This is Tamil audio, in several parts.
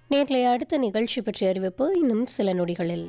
நேர்களை அடுத்த நிகழ்ச்சி பற்றிய அறிவிப்பு இன்னும் சில நொடிகளில்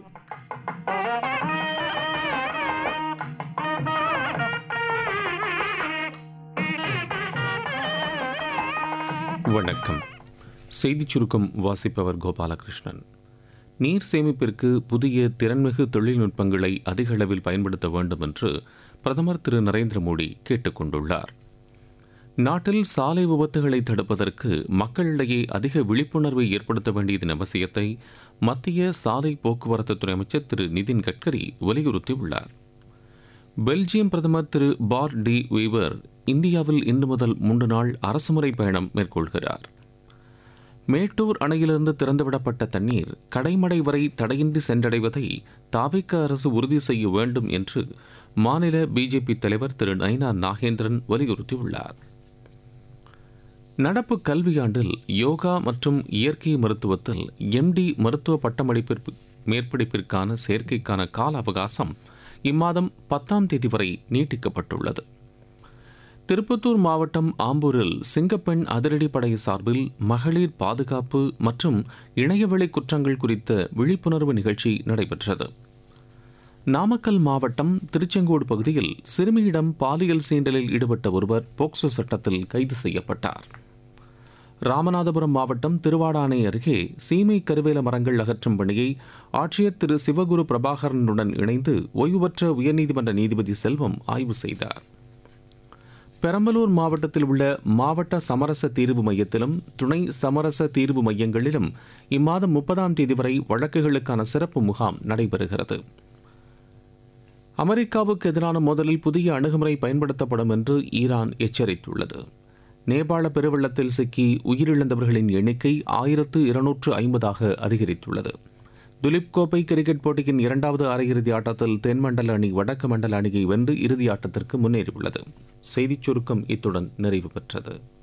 வணக்கம் செய்திச் சுருக்கம் வாசிப்பவர் கோபாலகிருஷ்ணன் நீர் சேமிப்பிற்கு புதிய திறன்மிகு தொழில்நுட்பங்களை அதிக அளவில் பயன்படுத்த வேண்டும் என்று பிரதமர் திரு நரேந்திர மோடி கேட்டுக் கொண்டுள்ளார் நாட்டில் சாலை விபத்துகளை தடுப்பதற்கு மக்களிடையே அதிக விழிப்புணர்வை ஏற்படுத்த வேண்டியதன் அவசியத்தை மத்திய சாலை போக்குவரத்துத்துறை அமைச்சர் திரு நிதின் கட்கரி வலியுறுத்தியுள்ளார் பெல்ஜியம் பிரதமர் திரு பார் டி வீவர் இந்தியாவில் இன்று முதல் மூன்று நாள் அரசுமுறை பயணம் மேற்கொள்கிறார் மேட்டூர் அணையிலிருந்து திறந்துவிடப்பட்ட தண்ணீர் கடைமடை வரை தடையின்றி சென்றடைவதை தாவிக்க அரசு உறுதி செய்ய வேண்டும் என்று மாநில பிஜேபி தலைவர் திரு நைனா நாகேந்திரன் வலியுறுத்தியுள்ளார் நடப்பு கல்வியாண்டில் யோகா மற்றும் இயற்கை மருத்துவத்தில் எம்டி மருத்துவ பட்டமளிப்பிற்கு மேற்படிப்பிற்கான சேர்க்கைக்கான கால அவகாசம் இம்மாதம் பத்தாம் தேதி வரை நீட்டிக்கப்பட்டுள்ளது திருப்பத்தூர் மாவட்டம் ஆம்பூரில் சிங்கப்பெண் அதிரடிப்படை சார்பில் மகளிர் பாதுகாப்பு மற்றும் இணையவெளி குற்றங்கள் குறித்த விழிப்புணர்வு நிகழ்ச்சி நடைபெற்றது நாமக்கல் மாவட்டம் திருச்செங்கோடு பகுதியில் சிறுமியிடம் பாலியல் சீண்டலில் ஈடுபட்ட ஒருவர் போக்சோ சட்டத்தில் கைது செய்யப்பட்டார் ராமநாதபுரம் மாவட்டம் திருவாடானை அருகே சீமை கருவேல மரங்கள் அகற்றும் பணியை ஆட்சியர் திரு சிவகுரு பிரபாகரனுடன் இணைந்து ஓய்வு பெற்ற உயர்நீதிமன்ற நீதிபதி செல்வம் ஆய்வு செய்தார் பெரம்பலூர் மாவட்டத்தில் உள்ள மாவட்ட சமரச தீர்வு மையத்திலும் துணை சமரச தீர்வு மையங்களிலும் இம்மாதம் முப்பதாம் தேதி வரை வழக்குகளுக்கான சிறப்பு முகாம் நடைபெறுகிறது அமெரிக்காவுக்கு எதிரான மோதலில் புதிய அணுகுமுறை பயன்படுத்தப்படும் என்று ஈரான் எச்சரித்துள்ளது நேபாள பெருவெள்ளத்தில் சிக்கி உயிரிழந்தவர்களின் எண்ணிக்கை ஆயிரத்து இருநூற்று ஐம்பதாக அதிகரித்துள்ளது துலிப் கோப்பை கிரிக்கெட் போட்டியின் இரண்டாவது அரையிறுதி ஆட்டத்தில் தென்மண்டல அணி வடக்கு மண்டல அணியை வென்று இறுதி ஆட்டத்திற்கு முன்னேறியுள்ளது செய்திச் சுருக்கம் இத்துடன் நிறைவு பெற்றது